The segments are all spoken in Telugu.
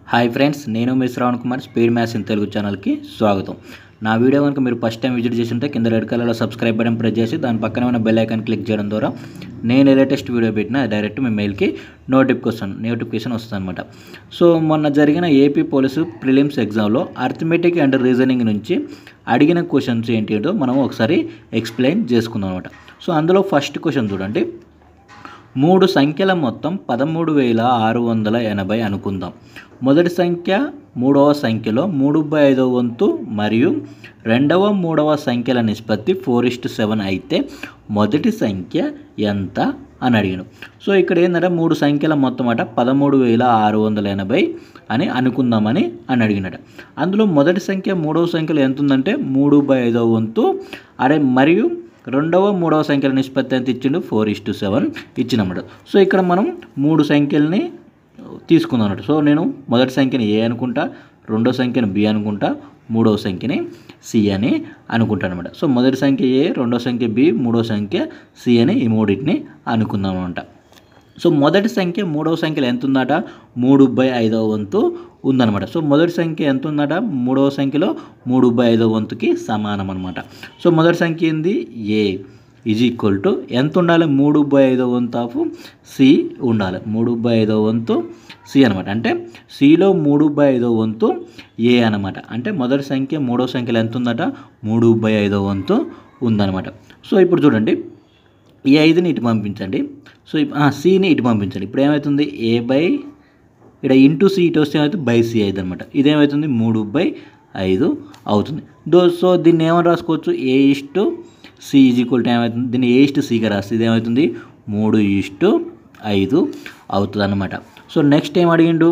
హాయ్ ఫ్రెండ్స్ నేను మీ Shravan Kumar speed maths in Telugu ఛానల్కి స్వాగతం నా వీడియో కనుక మీరు ఫస్ట్ టైం విజిట్ చేసి ఉంటే కింద రెడ్ కలర్లో సబ్స్క్రైబ్ బటన్ ప్రెస్ చేసి దాని పక్కన ఉన్న బెల్ ఐకాన్ క్లిక్ చేయడం ద్వారా నేను లేటెస్ట్ వీడియో పెట్టినా డైరెక్ట్ మీ మెయిల్కి నోటిఫికేషన్ నోటిఫికేషన్ వస్తుంది అనమాట సో మొన్న జరిగిన ఏపీ పోలీసు ప్రిలిమ్స్ ఎగ్జామ్లో అర్థమెటిక్ అండ్ రీజనింగ్ నుంచి అడిగిన క్వశ్చన్స్ ఏంటో మనం ఒకసారి ఎక్స్ప్లెయిన్ చేసుకుందాం అనమాట సో అందులో ఫస్ట్ క్వశ్చన్ చూడండి మూడు సంఖ్యల మొత్తం పదమూడు వేల ఆరు వందల ఎనభై అనుకుందాం మొదటి సంఖ్య మూడవ సంఖ్యలో మూడు బై ఐదవ వంతు మరియు రెండవ మూడవ సంఖ్యల నిష్పత్తి ఫోర్ ఇస్ట్ సెవెన్ అయితే మొదటి సంఖ్య ఎంత అని అడిగాను సో ఇక్కడ ఏంటంటే మూడు సంఖ్యల మొత్తం అట పదమూడు వేల ఆరు వందల ఎనభై అని అనుకుందామని అని అడిగినట అందులో మొదటి సంఖ్య మూడవ సంఖ్యలో ఎంత ఉందంటే మూడు బై ఐదవ వంతు అరే మరియు రెండవ మూడవ సంఖ్యల నిష్పత్తి ఎంత ఇచ్చిండు ఫోర్ ఇస్ టు సెవెన్ ఇచ్చినమాట సో ఇక్కడ మనం మూడు సంఖ్యల్ని తీసుకుందాం అన్నట్టు సో నేను మొదటి సంఖ్యని ఏ అనుకుంటా రెండో సంఖ్యని బి అనుకుంటా మూడవ సంఖ్యని సి అని అనుకుంటాను అనమాట సో మొదటి సంఖ్య ఏ రెండో సంఖ్య బి మూడో సంఖ్య సి అని ఈ మూడింటిని అనుకుందాం అనమాట సో మొదటి సంఖ్య మూడవ సంఖ్యలో ఎంత ఉందట మూడు బై ఐదవ వంతు ఉందన్నమాట సో మొదటి సంఖ్య ఎంత ఉందట మూడవ సంఖ్యలో మూడు బై ఐదవ వంతుకి సమానం అనమాట సో మొదటి సంఖ్య ఏంది ఏ ఈజ్ ఈక్వల్ టు ఎంత ఉండాలి మూడు బై ఐదవ వంతు ఆఫ్ సి ఉండాలి మూడు బై ఐదవ వంతు సి అనమాట అంటే సిలో మూడు బై ఐదవ వంతు ఏ అనమాట అంటే మొదటి సంఖ్య మూడవ సంఖ్యలో ఎంత ఉందట మూడు బై ఐదవ వంతు ఉందన్నమాట సో ఇప్పుడు చూడండి ఈ ఐదుని ఇటు పంపించండి సో సిని ఇటు పంపించండి ఇప్పుడు ఏమవుతుంది ఏ బై ఇక్కడ ఇంటూ సి ఇటు వస్తే ఏమవుతుంది బై సి ఐదు అనమాట ఇదేమవుతుంది మూడు బై ఐదు అవుతుంది దో సో దీన్ని ఏమని రాసుకోవచ్చు a is to C is equal to ఏమవుతుంది దీన్ని ఏ ఇస్టు సిగా రాస్తే ఇది ఏమవుతుంది మూడు ఇస్టు ఐదు అవుతుంది అనమాట సో నెక్స్ట్ ఏం అడిగిండు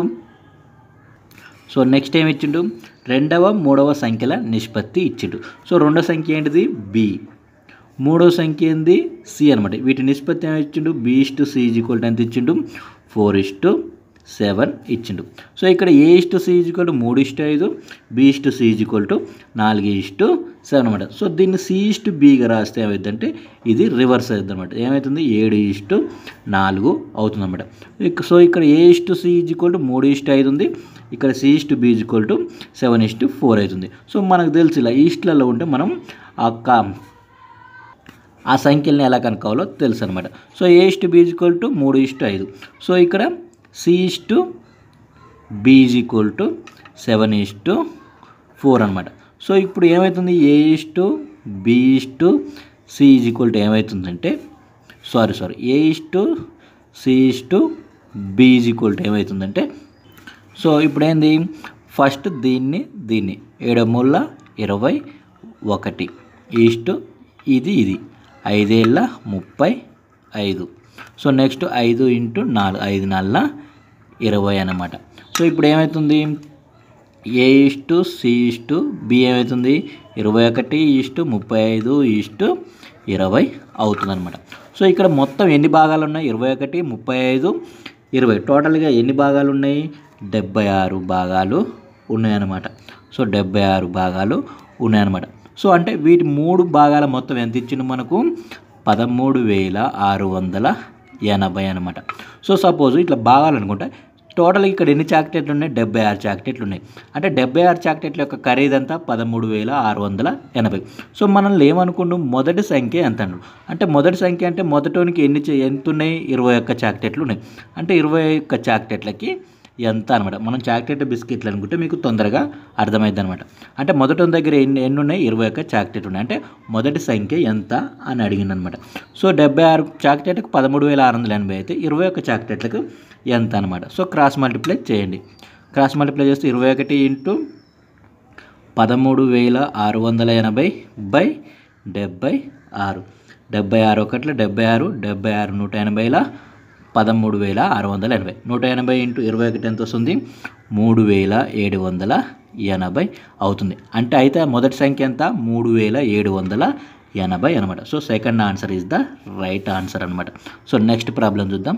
సో నెక్స్ట్ ఏం ఇచ్చిండు రెండవ మూడవ సంఖ్యల నిష్పత్తి ఇచ్చిండు సో రెండవ సంఖ్య ఏంటిది బి మూడో సంఖ్య ఏంది సి అనమాట వీటి నిష్పత్తి ఏమి ఇచ్చిండు B is to C is equal to ఎంత ఇచ్చిండు ఫోర్ ఇస్టు సెవెన్ ఇచ్చిండు సో ఇక్కడ A is to C is equal to మూడు ఇస్టు ఐదు B is to C is equal to నాలుగు ఇస్టు సెవెన్ అనమాట సో దీన్ని సి ఇస్టు బిగా రాస్తే ఏమైందంటే ఇది రివర్స్ అవుతుంది అనమాట ఏమవుతుంది ఏడు ఇస్టు నాలుగు అవుతుంది అనమాట సో ఇక్కడ A is to C is equal to మూడు ఇస్టు ఐదు ఉంది ఇక్కడ C is to B is equal to seven is to four అవుతుంది సో మనకు తెలుసు ఇలా ఈస్ట్లలో ఉంటే మనం ఆ ఆ సంఖ్యల్ని ఎలా కనుక్కోవాలో తెలుసు అనమాట so A is to B equal to మూడు ఇస్టు ఐదు సో ఇక్కడ C is to B is equal to seven is to four అనమాట సో ఇప్పుడు ఏమవుతుంది A is to B is to C is equal to ఏమవుతుందంటే sorry sorry A is to C is to B is equal to ఏమవుతుందంటే సో ఇప్పుడు ఏంది ఫస్ట్ దీన్ని దీన్ని ఏడమూల ఇరవై ఒకటి ఈస్టు ఇది ఇది ఐదేళ్ళ ముప్పై ఐదు సో నెక్స్ట్ ఐదు ఇంటూ నాలుగు ఐదు నాలుగు ఇరవై అన్నమాట సో ఇప్పుడు ఏమవుతుంది A is to C is to B ఏమవుతుంది ఇరవై ఒకటి ఇస్టు ముప్పై ఐదు ఇస్టు ఇరవై అవుతుంది అనమాట సో ఇక్కడ మొత్తం ఎన్ని భాగాలు ఉన్నాయి ఇరవై ఒకటి ముప్పై ఐదు ఇరవై టోటల్గా ఎన్ని భాగాలు ఉన్నాయి డెబ్బై ఆరు భాగాలు ఉన్నాయన్నమాట సో డెబ్బై ఆరు భాగాలు ఉన్నాయన్నమాట సో అంటే వీటి మూడు భాగాల మొత్తం ఎంత ఇచ్చిండు మనకు పదమూడు వేల ఆరు వందల ఎనభై అనమాట సో సపోజ్ ఇట్లా భాగాలు అనుకుంటే టోటల్ ఇక్కడ ఎన్ని చాక్లెట్లు ఉన్నాయి డెబ్బై ఆరు చాక్లెట్లు ఉన్నాయి అంటే డెబ్బై ఆరు చాక్లెట్ల యొక్క ఖరీదంతా పదమూడు వేల ఆరు వందల ఎనభై సో మనల్ని ఏమనుకుంటు మొదటి సంఖ్య ఎంత అన్నాడు అంటే మొదటి సంఖ్య అంటే మొదటోనికి ఎన్ని చే- ఎంత ఉన్నాయి ఇరవై ఒక్క చాక్లెట్లు ఉన్నాయి అంటే ఇరవై ఒక్క చాక్లెట్లకి ఎంత అనమాట మనం చాక్లెట్ బిస్కెట్లు అనుకుంటే మీకు తొందరగా అర్థమైంది అనమాట అంటే మొదటి దగ్గర ఎన్ని ఎన్ని ఉన్నాయి ఇరవై ఒక్క చాక్లెట్ ఉన్నాయి అంటే మొదటి సంఖ్య ఎంత అని అడిగింది అనమాట సో డెబ్బై ఆరు చాక్లెట్లకు పదమూడు వేల ఆరు వందల ఎనభై అయితే ఇరవై ఒక్క చాక్లెట్లకు ఎంత అనమాట సో క్రాస్ మల్టిప్లై చేయండి క్రాస్ మల్టిప్లై చేస్తే ఇరవై ఒకటి ఇంటూ పదమూడు వేల ఆరు వందల ఎనభై బై డెబ్బై ఆరు డెబ్బై ఆరు ఒకట్ల డెబ్బై ఆరు డెబ్బై ఆరు నూట ఎనభైల పదమూడు వేల ఆరు వందల ఎనభై నూట ఎనభై ఇంటూ ఇరవై ఒకటి ఎంత వస్తుంది మూడు వేల ఏడు వందల ఎనభై అవుతుంది అంటే అయితే మొదటి సంఖ్య ఎంత మూడు వేల ఏడు వందల ఎనభై అనమాట so second answer is the right answer అనమాట సో నెక్స్ట్ ప్రాబ్లం చూద్దాం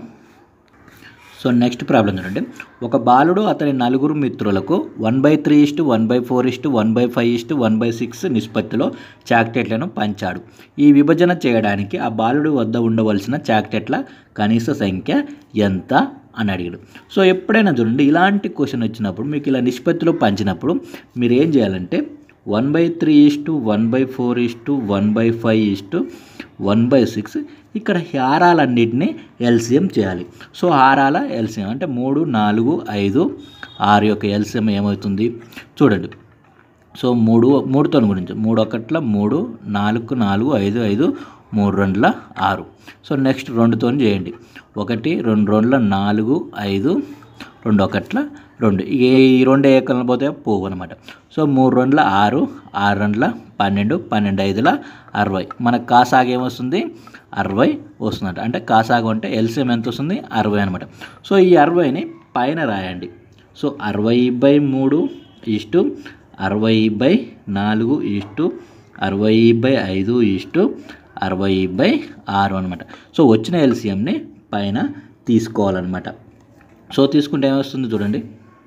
సో నెక్స్ట్ ప్రాబ్లం చూడండి ఒక బాలుడు అతని నలుగురు మిత్రులకు one by three is to one by four is to one by five is to one by six నిష్పత్తిలో చాక్లెట్లను పంచాడు ఈ విభజన చేయడానికి ఆ బాలుడు వద్ద ఉండవలసిన చాక్లెట్ల కనీస సంఖ్య ఎంత అని అడిగాడు సో ఎప్పుడైనా చూడండి ఇలాంటి క్వశ్చన్ వచ్చినప్పుడు మీకు ఇలా నిష్పత్తిలో పంచినప్పుడు మీరు ఏం చేయాలంటే one by three is to one by four is to one by five is to one by six ఇక్కడ హారాలన్నిటినీ ఎల్సిఎం చేయాలి సో హారాల ఎల్సిఎం అంటే మూడు నాలుగు ఐదు ఆరు యొక్క ఎల్సిఎం ఏమవుతుంది చూడండి సో మూడు మూడుతో గురించి మూడు ఒకట్ల మూడు నాలుగు నాలుగు ఐదు ఐదు మూడు రెండుల ఆరు సో నెక్స్ట్ రెండుతో చేయండి ఒకటి రెండు రెండుల నాలుగు ఐదు రెండు ఒకట్ల రెండు ఏ ఈ రెండు ఏకలను పోతే పోవు అనమాట సో మూడు రెండుల ఆరు ఆరు రెండుల పన్నెండు పన్నెండు ఐదుల అరవై మనకు కాసాగు ఏమొస్తుంది అరవై వస్తుందంట అంటే కాసాగు అంటే ఎల్సిఎం ఎంత వస్తుంది అరవై అనమాట సో ఈ అరవైని పైన రాయండి సో అరవై బై మూడు ఇష్టు అరవై బై నాలుగు ఇష్టు అరవై బై ఐదు ఇష్టు అరవై బై ఆరు అనమాట సో వచ్చిన ఎల్సిఎంని పైన తీసుకోవాలన్నమాట సో తీసుకుంటే ఏమొస్తుంది చూడండి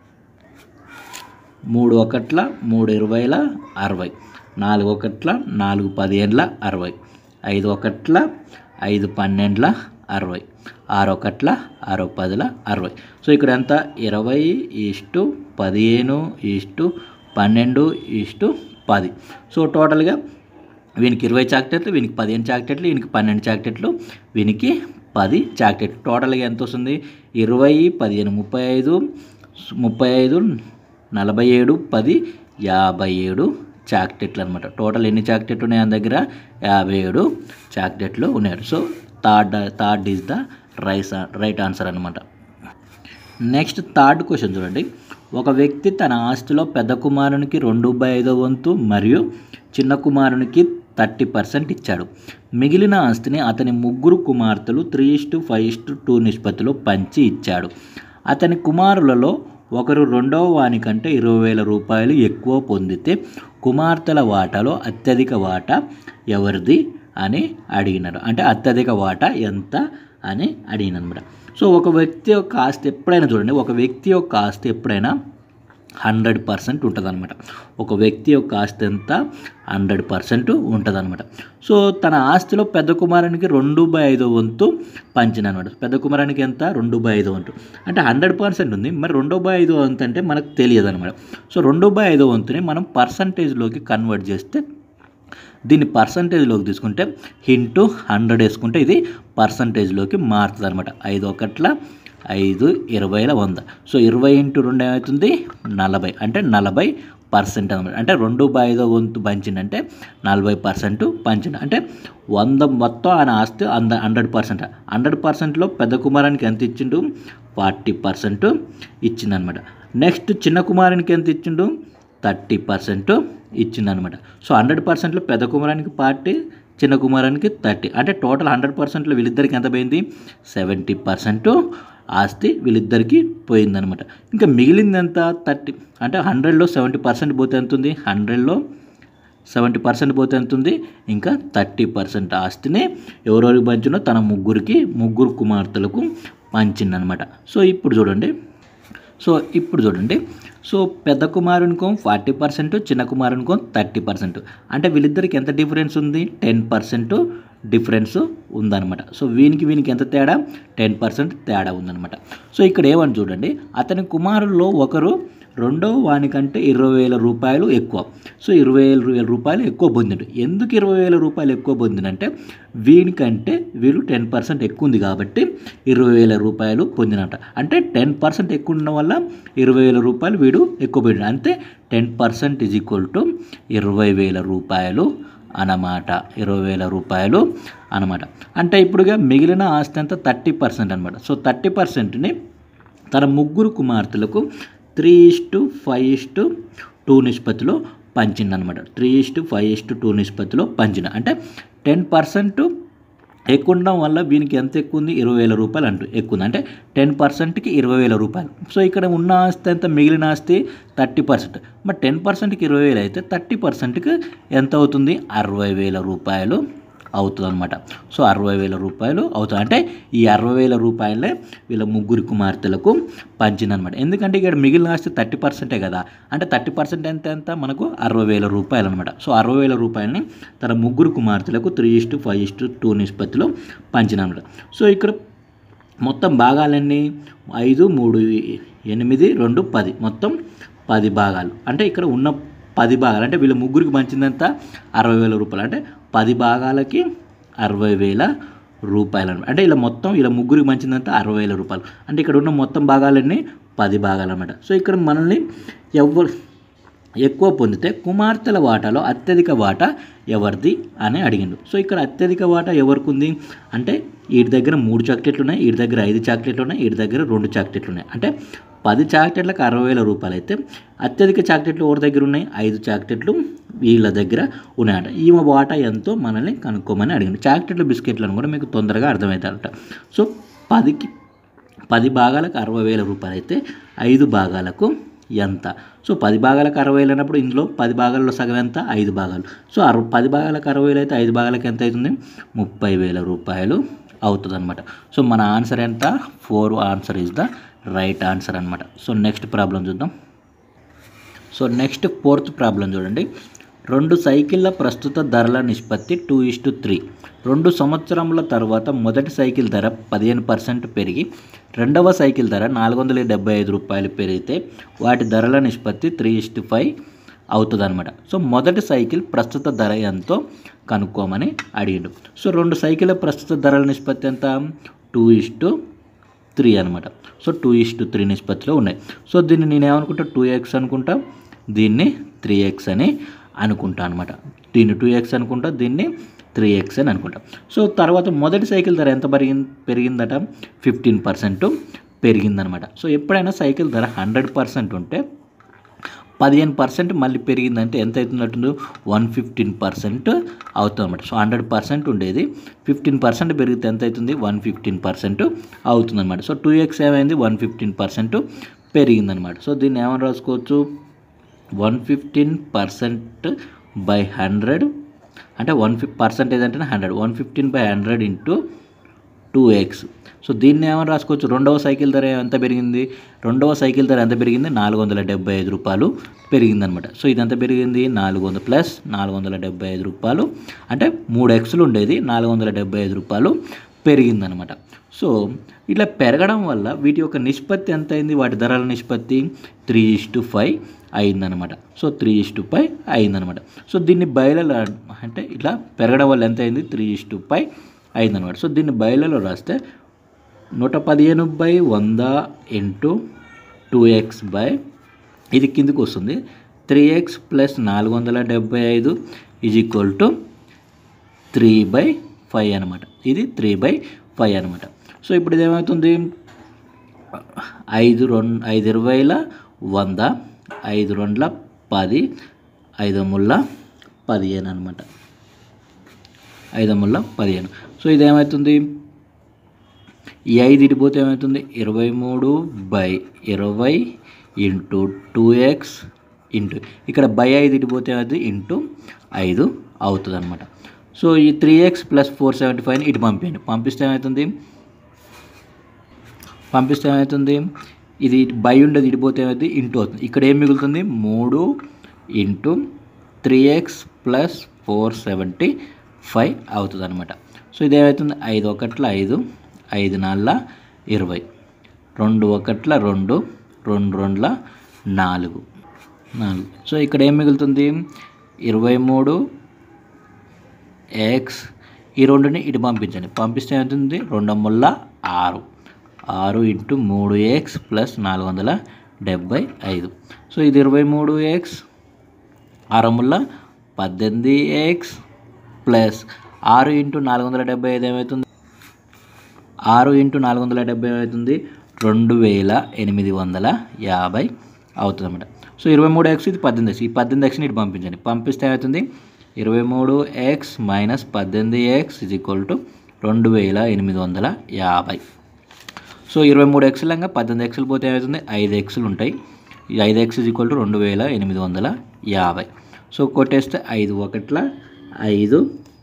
మూడు ఒకట్ల మూడు ఇరవైల అరవై నాలుగు ఒకట్ల నాలుగు పదిహేనుల అరవై ఐదు ఒకట్ల ఐదు పన్నెండుల అరవై ఆరు ఒకట్ల ఆరు పదుల అరవై సో ఇక్కడ ఎంత ఇరవై ఇష్టు పదిహేను ఇష్టు పన్నెండు ఇష్టు పది సో టోటల్గా వీనికి ఇరవై చాక్లెట్లు వీనికి పదిహేను చాక్లెట్లు వీనికి పన్నెండు చాక్లెట్లు వీనికి పది చాక్లెట్లు టోటల్గా ఎంత వస్తుంది ఇరవై పదిహేను ముప్పై ఐదు ముప్పై ఐదు నలభై ఏడు పది యాభై ఏడు చాక్లెట్లు అనమాట టోటల్ ఎన్ని చాక్లెట్లు ఉన్నాయి ఆయన దగ్గర యాభై ఏడు చాక్లెట్లు ఉన్నాయి so third third is the rice right answer అనమాట నెక్స్ట్ థర్డ్ క్వశ్చన్ చూడండి ఒక వ్యక్తి తన ఆస్తిలో పెద్ద కుమారునికి రెండు బై ఐదో వంతు మరియు చిన్న కుమారునికి థర్టీ పర్సెంట్ ఇచ్చాడు మిగిలిన ఆస్తిని అతని ముగ్గురు కుమార్తెలు three is to five is to two నిష్పత్తిలో పంచి ఇచ్చాడు అతని కుమారులలో ఒకరు రెండవ వానికంటే ఇరవై వేల రూపాయలు ఎక్కువ పొందితే కుమార్తెల వాటాలో అత్యధిక వాటా ఎవరిది అని అడిగినారు అంటే అత్యధిక వాటా ఎంత అని అడిగినమాట సో ఒక వ్యక్తి యొక్క ఆస్తి ఎప్పుడైనా చూడండి ఒక వ్యక్తి యొక్క ఆస్తి ఎప్పుడైనా హండ్రెడ్ పర్సెంట్ ఉంటుంది అనమాట ఒక వ్యక్తి యొక్క ఆస్తి ఎంత హండ్రెడ్ పర్సెంట్ ఉంటుంది అనమాట సో తన ఆస్తిలో పెద్ద కుమారునికి రెండు బై ఐదో వంతు పంచిన అనమాట పెద్ద కుమారానికి ఎంత రెండు బై ఐదో వంతు అంటే హండ్రెడ్ పర్సెంట్ ఉంది మరి రెండో బై ఐదో వంతు అంటే మనకు తెలియదు అనమాట సో రెండో బై ఐదో వంతుని మనం పర్సంటేజ్లోకి కన్వర్ట్ చేస్తే దీన్ని పర్సంటేజ్లోకి తీసుకుంటే ఇంటూ హండ్రెడ్ వేసుకుంటే ఇది పర్సంటేజ్లోకి మారుతుంది అనమాట ఐదు ఒకట్ల ఐదు ఇరవైల వంద సో ఇరవై ఇంటూ రెండు ఏమవుతుంది నలభై అంటే నలభై పర్సెంట్ అనమాట అంటే రెండు బై ఐదో వంతు పంచిందంటే నలభై పర్సెంట్ పంచింది అంటే వంద మొత్తం ఆయన ఆస్తి అంద హండ్రెడ్ పర్సెంట్ హండ్రెడ్ పర్సెంట్లో పెద్ద కుమారానికి ఎంత ఇచ్చిండు ఫార్టీ పర్సెంట్ ఇచ్చిందనమాట నెక్స్ట్ చిన్న కుమారునికి ఎంత ఇచ్చిండు థర్టీ పర్సెంట్ ఇచ్చిందనమాట సో హండ్రెడ్ పర్సెంట్లో పెద్ద కుమారానికి పార్టీ చిన్న కుమారానికి థర్టీ అంటే టోటల్ హండ్రెడ్ పర్సెంట్లో వీళ్ళిద్దరికి ఎంత పోయింది సెవెంటీ పర్సెంట్ ఆస్తి వీళ్ళిద్దరికి పోయిందనమాట ఇంకా మిగిలింది ఎంత థర్టీ అంటే హండ్రెడ్లో సెవెంటీ పర్సెంట్ పోతే ఎంత ఉంది హండ్రెడ్లో సెవెంటీ పర్సెంట్ పోతే ఎంత ఉంది ఇంకా థర్టీ పర్సెంట్ ఆస్తిని ఎవరెవరికి పంచినో తన ముగ్గురికి ముగ్గురు కుమార్తెలకు పంచిందనమాట సో ఇప్పుడు చూడండి సో ఇప్పుడు చూడండి సో పెద్ద కుమారునికో ఫార్టీ పర్సెంట్ చిన్న కుమారునికో థర్టీ పర్సెంట్ అంటే వీళ్ళిద్దరికి ఎంత డిఫరెన్స్ ఉంది టెన్ పర్సెంట్ డిఫరెన్స్ ఉందన్నమాట సో వీనికి వీనికి ఎంత తేడా టెన్ పర్సెంట్ తేడా ఉందన్నమాట సో ఇక్కడ ఏమని చూడండి అతని కుమారుల్లో ఒకరు రెండో వానికంటే ఇరవై వేల రూపాయలు ఎక్కువ సో ఇరవై వేల రూపాయలు ఎక్కువ పొందిండు ఎందుకు ఇరవై వేల రూపాయలు ఎక్కువ పొందినంటే వీనికంటే వీళ్ళు టెన్ పర్సెంట్ ఎక్కువ ఉంది కాబట్టి ఇరవై వేల రూపాయలు పొందినట అంటే టెన్ పర్సెంట్ ఎక్కువ ఉండడం వల్ల ఇరవై వేల రూపాయలు వీడు ఎక్కువ పొందిన అంతే ten percent is equal to ఇరవై వేల రూపాయలు అన్నమాట ఇరవై వేల రూపాయలు అన్నమాట అంటే ఇప్పుడుగా మిగిలిన ఆస్తి అంతా థర్టీ పర్సెంట్ అనమాట సో థర్టీ పర్సెంట్ని తన ముగ్గురు కుమార్తెలకు three is to five is to two నిష్పత్తిలో పంచిందనమాట three is to five is to two నిష్పత్తిలో పంచిన అంటే టెన్ పర్సెంట్ ఎక్కువ ఉండడం వల్ల వీనికి ఎంత ఎక్కువ ఉంది ఇరవై వేల రూపాయలు అంటూ ఎక్కువ ఉంది అంటే టెన్ పర్సెంట్కి ఇరవై వేల రూపాయలు సో ఇక్కడ ఉన్న ఆస్తి ఎంత మిగిలిన ఆస్తి థర్టీ పర్సెంట్ మరి టెన్ పర్సెంట్కి ఇరవై వేలు అయితే థర్టీ పర్సెంట్కి ఎంత అవుతుంది అరవై వేల రూపాయలు అవుతుంది అనమాట సో అరవై వేల రూపాయలు అవుతుంది అంటే ఈ అరవై వేల రూపాయలే వీళ్ళ ముగ్గురు కుమార్తెలకు పంచిందనమాట ఎందుకంటే ఇక్కడ మిగిలిన ఆస్తి థర్టీ పర్సెంటే కదా అంటే థర్టీ పర్సెంట్ ఎంత ఎంత మనకు అరవై వేల రూపాయలు అనమాట సో అరవై వేల రూపాయలని తన ముగ్గురు కుమార్తెలకు three is to five is to two నిష్పత్తిలో పంచినమాట సో ఇక్కడ మొత్తం భాగాలన్నీ ఐదు మూడు ఎనిమిది రెండు పది మొత్తం పది భాగాలు అంటే ఇక్కడ ఉన్న పది భాగాలు అంటే వీళ్ళ ముగ్గురికి మంచిందంతా అరవై వేల రూపాయలు అంటే పది భాగాలకి అరవై వేల రూపాయలు అనమాట అంటే ఇలా మొత్తం ఇలా ముగ్గురికి మంచిందంతా అరవై వేల రూపాయలు అంటే ఇక్కడ ఉన్న మొత్తం భాగాలన్నీ పది భాగాలు అనమాట సో ఇక్కడ మనల్ని ఎవరు ఎక్కువ పొందితే కుమార్తెల వాటాలో అత్యధిక వాటా ఎవరిది అని అడిగిండు సో ఇక్కడ అత్యధిక వాటా ఎవరికి ఉంది అంటే వీటి దగ్గర మూడు చాక్లెట్లు ఉన్నాయి వీటి దగ్గర ఐదు చాక్లెట్లు ఉన్నాయి వీటి దగ్గర రెండు చాక్లెట్లు ఉన్నాయి అంటే పది చాక్లెట్లకు అరవై వేల రూపాయలు అయితే అత్యధిక చాక్లెట్లు ఎవరి దగ్గర ఉన్నాయి ఐదు చాక్లెట్లు వీళ్ళ దగ్గర ఉన్నాయట ఈమె వాటా ఎంతో మనల్ని కనుక్కోమని అడిగిండు చాక్లెట్లు బిస్కెట్లను కూడా మీకు తొందరగా అర్థమవుతారట సో పదికి పది భాగాలకు అరవై వేల రూపాయలు అయితే ఐదు భాగాలకు ఎంత సో పది భాగాలకు అరవై వేలు అన్నప్పుడు ఇందులో పది భాగాల్లో సగం ఎంత ఐదు భాగాలు సో అరవై పది భాగాలకు అరవై వేలు అయితే ఐదు భాగాలకు ఎంత అవుతుంది ముప్పై వేల రూపాయలు అవుతుంది అనమాట సో మన ఆన్సర్ ఎంత four answer is the right answer అనమాట సో నెక్స్ట్ ప్రాబ్లం చూద్దాం సో నెక్స్ట్ ఫోర్త్ ప్రాబ్లం చూడండి రెండు సైకిళ్ళ ప్రస్తుత ధరల నిష్పత్తి టూ ఇస్ టు త్రీ రెండు సంవత్సరముల తర్వాత మొదటి సైకిల్ ధర పదిహేను పర్సెంట్ పెరిగి రెండవ సైకిల్ ధర నాలుగు వందల డెబ్బై ఐదు రూపాయలు పెరిగితే వాటి ధరల నిష్పత్తి త్రీ ఇస్ టు ఫైవ్ అవుతుంది అనమాట సో మొదటి సైకిల్ ప్రస్తుత ధర ఎంతో కనుక్కోమని అడిగిండు సో రెండు సైకిళ్ళ ప్రస్తుత ధరల నిష్పత్తి ఎంత టూ ఇస్ టు త్రీ అనమాట so two is to three నిష్పత్తిలో ఉన్నాయి సో దీన్ని నేను ఏమనుకుంటా టూ ఎక్స్ అనుకుంటా దీన్ని త్రీ ఎక్స్ అని అనుకుంటా అనమాట దీన్ని టూ ఎక్స్ అనుకుంటా దీన్ని త్రీ ఎక్స్ అని అనుకుంటా సో తర్వాత మొదటి సైకిల్ ధర ఎంత పెరిగింది పెరిగిందట ఫిఫ్టీన్ పర్సెంట్ పెరిగిందనమాట సో ఎప్పుడైనా సైకిల్ ధర హండ్రెడ్ పర్సెంట్ ఉంటే పదిహేను పర్సెంట్ మళ్ళీ పెరిగిందంటే ఎంత అవుతున్నట్టు వన్ ఫిఫ్టీన్ పర్సెంట్ అవుతుంది అనమాట సో హండ్రెడ్ పర్సెంట్ ఉండేది ఫిఫ్టీన్ పర్సెంట్ పెరిగితే ఎంత అవుతుంది వన్ ఫిఫ్టీన్ పర్సెంట్ అవుతుంది అనమాట సో టూ ఎక్స్ ఏమైంది వన్ ఫిఫ్టీన్ పర్సెంట్ పెరిగిందనమాట సో దీన్ని ఏమని రాసుకోవచ్చు one fifteen percent by hundred అంటే వన్ ఫిఫ్ పర్సెంటేజ్ అంటే hundred one fifteen by hundred into two x so దీన్ని ఏమని రాసుకోవచ్చు రెండవ సైకిల్ ధర ఎంత పెరిగింది రెండవ సైకిల్ ధర ఎంత పెరిగింది నాలుగు వందల డెబ్బై ఐదు రూపాయలు పెరిగిందనమాట సో ఇది ఎంత పెరిగింది నాలుగు వందల ప్లస్ నాలుగు వందల డెబ్బై ఐదు రూపాయలు అంటే మూడు ఎక్స్లు ఉండేది నాలుగు వందల డెబ్బై ఐదు రూపాయలు పెరిగిందనమాట సో ఇట్లా పెరగడం వల్ల వీటి యొక్క నిష్పత్తి ఎంత అయింది వాటి ధరల నిష్పత్తి త్రీ ఇస్ టు ఫైవ్ అయిందనమాట so three is to five అయిందనమాట సో దీన్ని బయలలో అంటే ఇట్లా పెరగడం వల్ల ఎంత అయింది త్రీ ఇస్ టు ఫైవ్ అయిందనమాట సో దీన్ని బయలలో రాస్తే నూట పదిహేను బై వంద ఇంటూ టూ ఎక్స్ బై ఇది కిందికి వస్తుంది త్రీ ఎక్స్ ప్లస్ నాలుగు వందల డెబ్బై ఐదు is equal to three by five అనమాట ఇది త్రీ బై ఫైవ్ అనమాట సో ఇప్పుడు ఇది ఏమవుతుంది ఐదు రెండు ఐదు ఇరవైల వంద ఐదు రెండుల పది ఐదు ముళ్ళ పదిహేను అనమాట ఐదు ముళ్ళ పదిహేను సో ఇది ఏమవుతుంది ఈ ఐదు ఇటుపోతే ఏమవుతుంది ఇరవై మూడు బై ఇరవై ఇంటూ టూ ఎక్స్ ఇంటూ ఇక్కడ బై ఐదు ఇటుపోతే ఏమవుతుంది ఇంటూ ఐదు అవుతుంది అనమాట సో ఈ three x plus four seventy five ఇటు పంపించండి పంపిస్తే ఏమవుతుంది పంపిస్తే ఏమవుతుంది ఇది బై ఉండేది ఇడిపోతే ఏమవుతుంది ఇంటూ అవుతుంది ఇక్కడ ఏం మిగులుతుంది మూడు into three x plus four seventy five అవుతుంది అనమాట సో ఇది ఏమవుతుంది ఐదు ఒకట్ల ఐదు ఐదు నాలుల ఇరవై రెండు ఒకట్ల రెండు రెండు రెండుల నాలుగు నాలుగు సో ఇక్కడ ఏం మిగులుతుంది ఇరవై మూడు ఎక్స్ ఈ రెండుని ఇటు పంపించండి పంపిస్తే ఏమవుతుంది రెండు ముళ్ళ ఆరు ఆరు ఇంటూ మూడు ఎక్స్ ప్లస్ నాలుగు వందల డెబ్బై ఐదు సో ఇది ఇరవై మూడు ఎక్స్ ఆరు ముళ్ళ పద్దెనిమిది ఎక్స్ ప్లస్ ఆరు ఇంటూ నాలుగు వందల డెబ్బై ఐదు ఏమవుతుంది ఆరు ఇంటూ నాలుగు వందల డెబ్బై ఏమవుతుంది రెండు వేల ఎనిమిది వందల యాభై అవుతుంది అనమాట సో ఇరవై మూడు ఎక్స్ ఇది పద్దెనిమిది ఎక్స్ ఈ పద్దెనిమిది ఎక్స్ని ఇటు పంపించండి పంపిస్తే ఏమవుతుంది ఇరవై మూడు ఎక్స్ మైనస్ పద్దెనిమిది ఎక్స్ ఇది ఈక్వల్ టు రెండు వేల ఎనిమిది వందల యాభై సో ఇరవై మూడు ఎక్స్లంగా పద్దెనిమిది ఎక్స్లు పోతే ఏమవుతుంది ఐదు ఎక్స్లు ఉంటాయి ఈ ఐదు ఎక్స్ ఈక్వల్ టు రెండు వేల ఎనిమిది వందల యాభై సో కొట్టేస్తే ఐదు ఒకట్ల ఐదు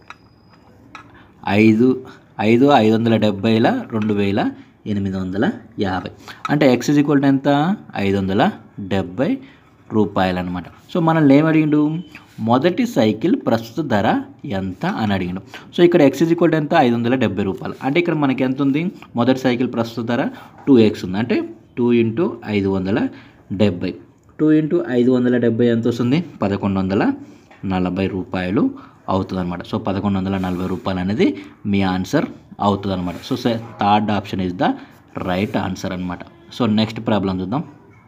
ఐదు ఐదు ఐదు వందల డెబ్బైల రెండు వేల ఎనిమిది వందల యాభై అంటే ఎక్స్ ఈక్వల్ టు ఎంత ఐదు వందల డెబ్బై రూపాయలు అనమాట సో మనల్ని ఏం అడిగిండు మొదటి సైకిల్ ప్రస్తుత ధర ఎంత అని అడిగిండు సో ఇక్కడ ఎక్స్ ఇజ్ ఈక్వల్ ఎంత ఐదు వందల డెబ్బై రూపాయలు అంటే ఇక్కడ మనకి ఎంత ఉంది మొదటి సైకిల్ ప్రస్తుత ధర టూ ఎక్స్ ఉంది అంటే టూ ఇంటూ ఐదు వందల డెబ్బై టూ ఇంటూ ఐదు వందల డెబ్బై ఎంత వస్తుంది పదకొండు వందల నలభై రూపాయలు అవుతుంది అనమాట సో పదకొండు వందల నలభై రూపాయలు అనేది మీ ఆన్సర్ అవుతుంది అనమాట so third option is the right answer అనమాట సో నెక్స్ట్ ప్రాబ్లం చూద్దాం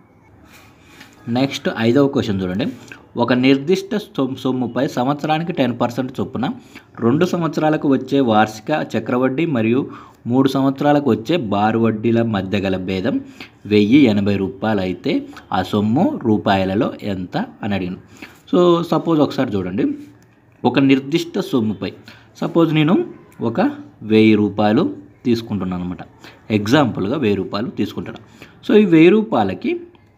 నెక్స్ట్ ఐదవ క్వశ్చన్ చూడండి ఒక నిర్దిష్ట సొమ్- సొమ్ముపై సంవత్సరానికి టెన్ పర్సెంట్ చొప్పున రెండు సంవత్సరాలకు వచ్చే వార్షిక చక్రవడ్డీ మరియు మూడు సంవత్సరాలకు వచ్చే బారు వడ్డీల మధ్య గల భేదం వెయ్యి ఎనభై రూపాయలు అయితే ఆ సొమ్ము రూపాయలలో ఎంత అని అడిగాను సో సపోజ్ ఒకసారి చూడండి ఒక నిర్దిష్ట సొమ్ముపై సపోజ్ నేను ఒక వెయ్యి రూపాయలు తీసుకుంటున్నాను అనమాట ఎగ్జాంపుల్గా వెయ్యి రూపాయలు తీసుకుంటాను సో ఈ వెయ్యి రూపాయలకి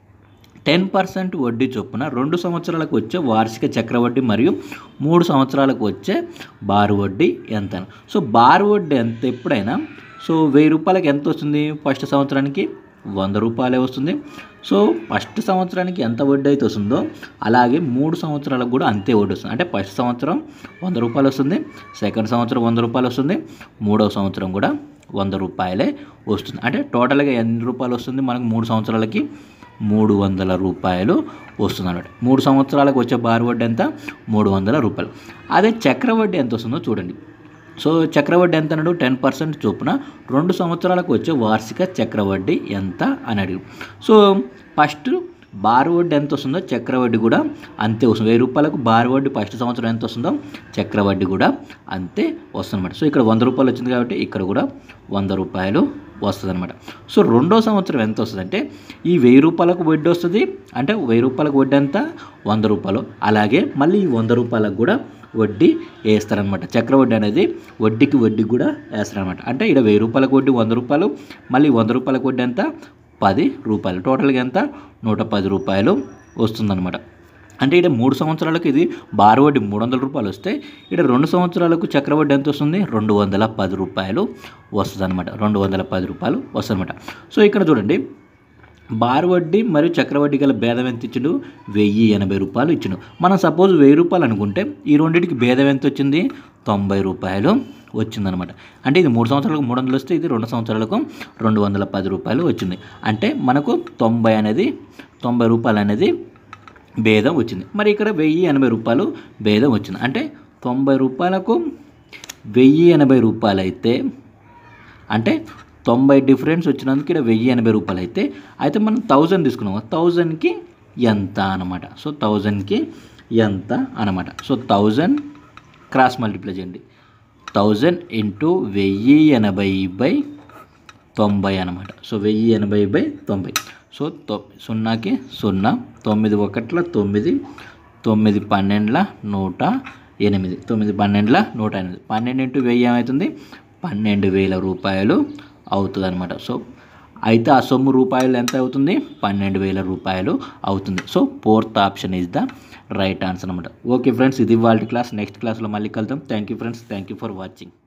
టెన్ పర్సెంట్ వడ్డీ చొప్పున రెండు సంవత్సరాలకు వచ్చే వార్షిక చక్రవడ్డీ మరియు మూడు సంవత్సరాలకు వచ్చే బారు వడ్డీ ఎంత అని. సో బారు వడ్డీ ఎంత ఎప్పుడైనా సో వెయ్యి రూపాయలకి ఎంత వస్తుంది ఫస్ట్ సంవత్సరానికి వంద రూపాయలే వస్తుంది సో ఫస్ట్ సంవత్సరానికి ఎంత వడ్డీ అయితే వస్తుందో అలాగే మూడు సంవత్సరాలకు కూడా అంతే వడ్డీ వస్తుంది అంటే ఫస్ట్ సంవత్సరం వంద రూపాయలు వస్తుంది సెకండ్ సంవత్సరం వంద రూపాయలు వస్తుంది మూడవ సంవత్సరం కూడా వంద రూపాయలే వస్తుంది అంటే టోటల్గా ఎన్ని రూపాయలు వస్తుంది మనకు మూడు సంవత్సరాలకి మూడు వందల రూపాయలు వస్తుంది అనమాట మూడు సంవత్సరాలకు వచ్చే బార్ వడ్డీ ఎంత మూడు వందల రూపాయలు అదే చక్రవడ్డీ ఎంత వస్తుందో చూడండి సో చక్రవడ్డీ ఎంత అన్నాడు టెన్ పర్సెంట్ చొప్పున రెండు సంవత్సరాలకు వచ్చే వార్షిక చక్రవడ్డీ ఎంత అని అడిగాడు సో ఫస్ట్ బార్ వడ్డీ ఎంత వస్తుందో చక్రవడ్డీ కూడా అంతే వస్తుంది వెయ్యి రూపాయలకు బార్ వడ్డీ ఫస్ట్ సంవత్సరం ఎంత వస్తుందో చక్రవడ్డీ కూడా అంతే వస్తుందన్నమాట సో ఇక్కడ వంద రూపాయలు వచ్చింది కాబట్టి ఇక్కడ కూడా వంద రూపాయలు వస్తుంది అనమాట సో రెండో సంవత్సరం ఎంత వస్తుంది అంటే ఈ వెయ్యి రూపాయలకు వడ్డీ వస్తుంది అంటే వెయ్యి రూపాయలకు వడ్డీ ఎంత వంద రూపాయలు అలాగే మళ్ళీ ఈ వంద రూపాయలకు కూడా వడ్డీ వేస్తారనమాట చక్రవడ్డీ అనేది వడ్డీకి వడ్డీ కూడా వేస్తారనమాట అంటే ఇక్కడ వెయ్యి రూపాయలకు వడ్డీ వంద రూపాయలు మళ్ళీ వంద రూపాయలకు వడ్డీ ఎంత పది రూపాయలు టోటల్గా ఎంత నూట పది రూపాయలు వస్తుందన్నమాట అంటే ఇక్కడ మూడు సంవత్సరాలకు ఇది బారు వడ్డీ మూడు వందల రూపాయలు వస్తే ఇక్కడ రెండు సంవత్సరాలకు చక్రవడ్డీ ఎంత వస్తుంది రెండు వందల పది రూపాయలు వస్తుంది అనమాట రెండు వందల పది రూపాయలు వస్తుంది అనమాట సో ఇక్కడ చూడండి బారు వడ్డీ మరియు చక్రవడ్డీ గల భేదం ఎంత ఇచ్చిండు వెయ్యి ఎనభై రూపాయలు ఇచ్చిండు మనం సపోజ్ వెయ్యి రూపాయలు అనుకుంటే ఈ రెండింటికి భేదం ఎంత వచ్చింది తొంభై రూపాయలు వచ్చిందనమాట అంటే ఇది మూడు సంవత్సరాలకు మూడు వందలు వస్తే ఇది రెండు సంవత్సరాలకు రెండు వందల పది రూపాయలు వచ్చింది అంటే మనకు తొంభై అనేది తొంభై రూపాయలు అనేది భేదం వచ్చింది మరి ఇక్కడ వెయ్యి ఎనభై రూపాయలు భేదం వచ్చింది అంటే తొంభై రూపాయలకు వెయ్యి ఎనభై రూపాయలు అయితే అంటే తొంభై డిఫరెన్స్ వచ్చినందుకు ఇక్కడ వెయ్యి ఎనభై రూపాయలు అయితే అయితే మనం థౌజండ్ తీసుకున్నాం థౌజండ్కి ఎంత అనమాట సో థౌజండ్కి ఎంత అనమాట సో థౌజండ్ క్రాస్ మల్టిప్లై చేయండి థౌజండ్ ఇంటూ వెయ్యి ఎనభై బై తొంభై అనమాట సో వెయ్యి ఎనభై బై తొంభై సో తొ సున్నాకి సున్నా తొమ్మిది ఒకట్ల తొమ్మిది తొమ్మిది పన్నెండుల నూట ఎనిమిది తొమ్మిది పన్నెండుల నూట ఎనిమిది పన్నెండు ఇంటూ వెయ్యి ఏమవుతుంది పన్నెండు వేల రూపాయలు అవుతుంది అనమాట సో అయితే ఆ సొమ్ము రూపాయలు ఎంత అవుతుంది పన్నెండు వేల రూపాయలు అవుతుంది so fourth option is the right answer అనమాట ఓకే ఫ్రెండ్స్ ఇది వాళ్ళ క్లాస్ నెక్స్ట్ క్లాస్లో మళ్ళీ కలుద్దాం thank you friends thank you for watching